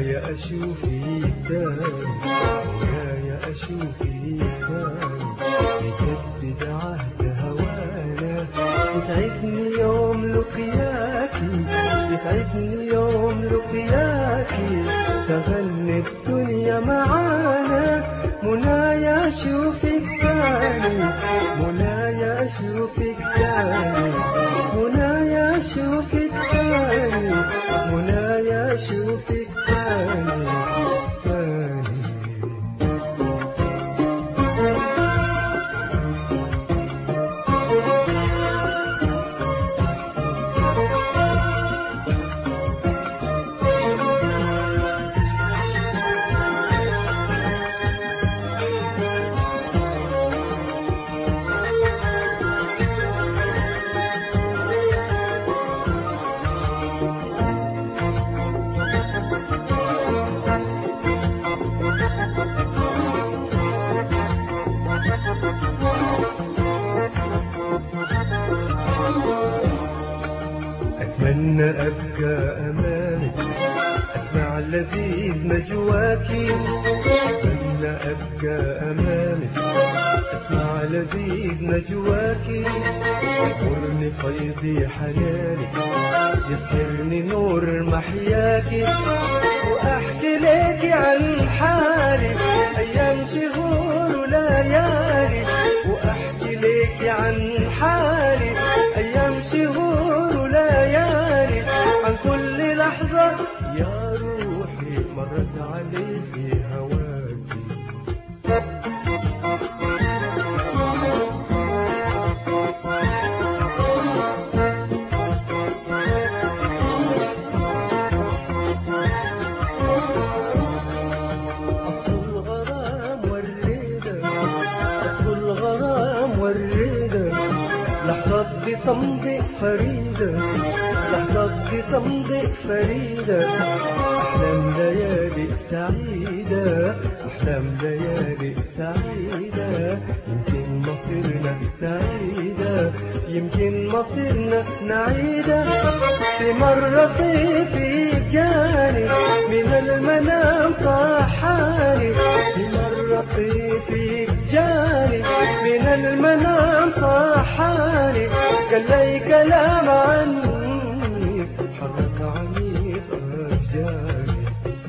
منايا أشوفك تاني منايا أشوفك تاني نجدد عهد هوانا يسعدني يوم لقياكي يسعدني يوم لقياكي تغني الدنيا معانا منايا أشوفك تاني منايا أشوفك تاني منايا أشوفك تاني منايا أشوفك تاني تاني أتمنى أبقى أمامك أسمع لذيذ نجواكي أتمنى أبقى أمامك أسمع لذيذ نجواكي يغرني فيضي حنانك يسهرني نور محياكي وأحكي لك عن حالي أيام شهور وليالي وأحكي لك عن حالي أيام شهور وليالي عن كل لحظة يا روحي مرت علي في هواكي أصل الغرام والريدة أصل الغرام والريدة لحظات بتمضي فريدة لحظات بتمضي فريدة أحلام ليالي سعيدة أحلام ليالي سعيدة يمكن مصيرنا نعيدة يمكن مصيرنا نعيدة في مرة في في جاني من المنام صحاني في مرة في في جاني من المنام صحاني قال لي كلام عني حرك عميق أشجاري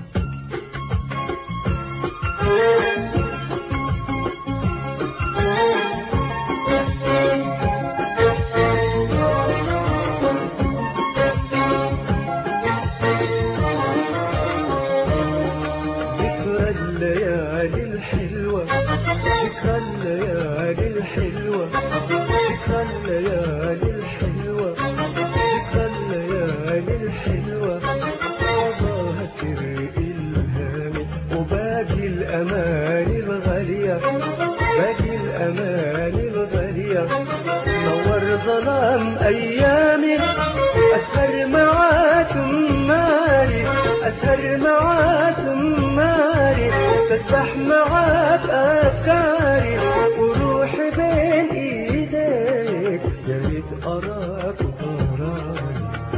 ذكرى الليالي الحلوة ذكرى الليالي الحلوة ذكرى الليالي الحلوة ذكرى الليالي الحلوة صداها سر إلهامي وباقي الأماني الغالية باقي الأماني الغالية نور ظلام أيامي أسهر مع سماري أسهر مع سماري تسبح معاك أفكاري وروحي بين إيديك يا ريت أراك وتراني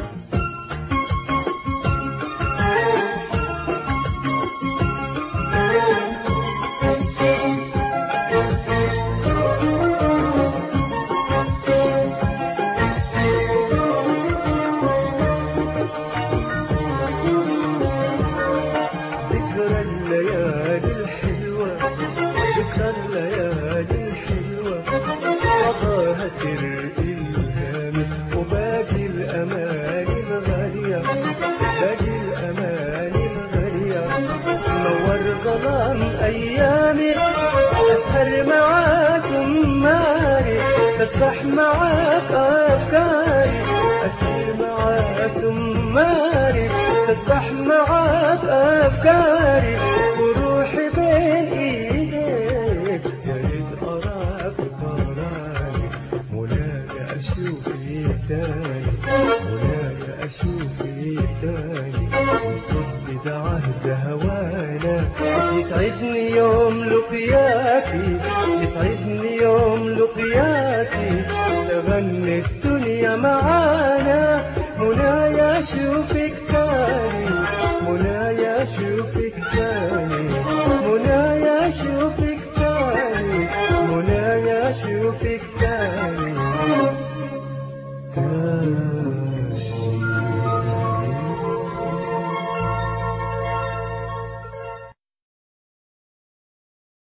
ذكرى الليالي الحلوة ذكرى الليالي الحلوة قضاها سر إلهامي وباقي الأماني الغالية باقي الأماني الغالية نور ظلام أيامي أسهر مع سماري تسبح معاك أفكاري أسهر مع سماري تسبح معاك أفكاري وروحي بين إيديك يا ريت أراك وتراني منايا أشوفك تاني منايا أشوفك تاني وتجدد عهد هوانا يسعدني يوم لقياكي يسعدني يوم لقياكي تغني الدنيا معانا منايا أشوفك تاني منايا أشوفك